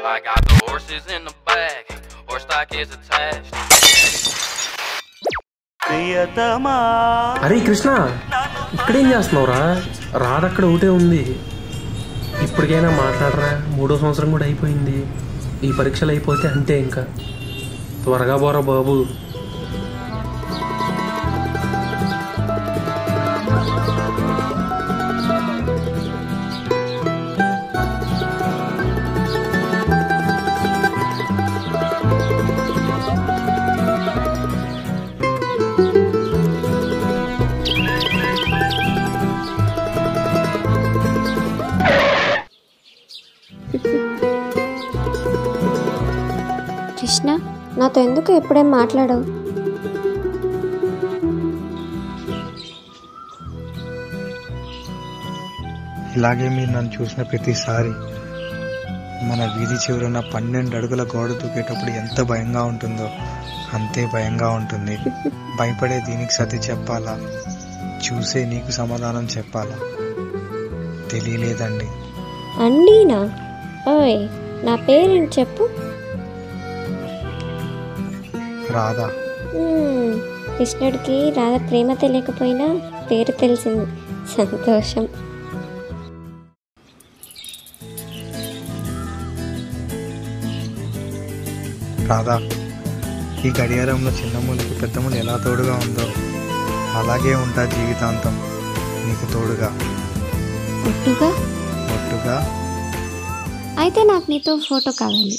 I got the horses in the back, horse stock is attached. ప్రియతమా అరే కృష్ణ ఇక్కడేం చేస్తున్నావురా రాదక్కడ ఒకటే ఉంది ఇప్పటికైనా మాట్లాడరా మూడో సంవత్సరం కూడా అయిపోయింది ఈ పరీక్షలు అయిపోతే అంతే ఇంకా త్వరగా పోరా బాబు కృష్ణ నాతో ఎందుకు ఎప్పుడేం మాట్లాడవు ఇలాగే మీరు నన్ను చూసిన ప్రతిసారి మన వీధి చివరున్న పన్నెండు అడుగుల గోడ దూకేటప్పుడు ఎంత భయంగా ఉంటుందో అంతే భయంగా ఉంటుంది భయపడే దీనికి సతి చెప్పాలా చూసే నీకు సమాధానం చెప్పాలా తెలియలేదండి అండీనా ఓయ్ నా పేరేంటి చెప్పు రాధా మ్మ్, కృష్ణుడికి రాధ ప్రేమ తెలియకపోయినా పేరు తెలిసింది సంతోషం రాధా ఈ గడియారంలో చిన్నమ్మలకి పెద్దమ్మలు ఎలా తోడుగా ఉందో అలాగే ఉంటా జీవితాంతం నీకు తోడుగా ఒట్టుగా ఒట్టుగా అయితే నాకు నీతో ఫోటో కావాలి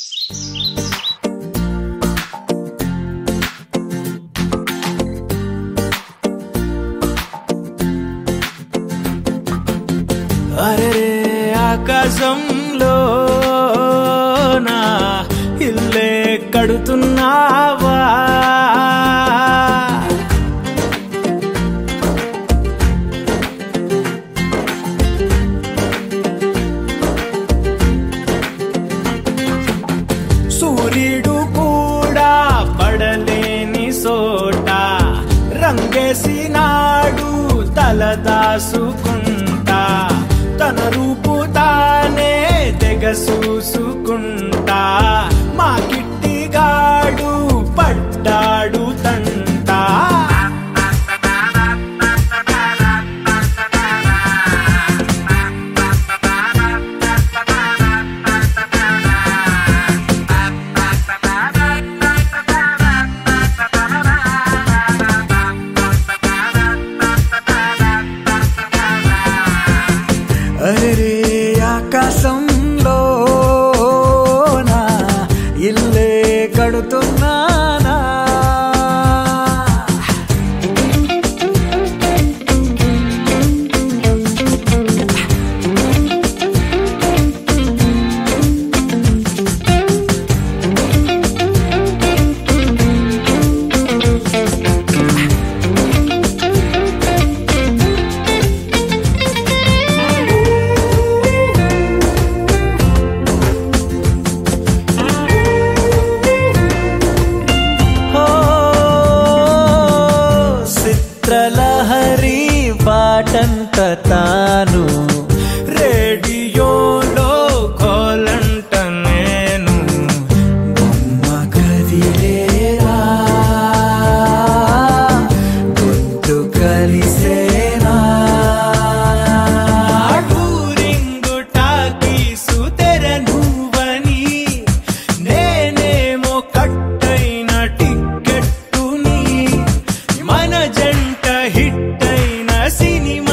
అరే ఆకాశంలో నా ఇల్లే కడుతున్నావా సూర్యుడు కూడా పడలేని సోట రంగేసినాడు తలదాసుకుంటా తన రూపు తానే తెగ చూసుకుంటా మా కిట్టిగాడు పడ్డాడు తంటా అరే ఆకాశంలో నా ఇల్లే కడుతున్నానా ఓ చిత్రలహరి పాటంత తాను రేడియోలో కోలంట నేను బొమ్మ కదిలేరా గొంతు కలిసేనా టూరింగు టాకీసు తెర నువ్వని నేనేమో కట్టైన టిక్కెట్టుని మన జంట హిట్ అయిన సినిమా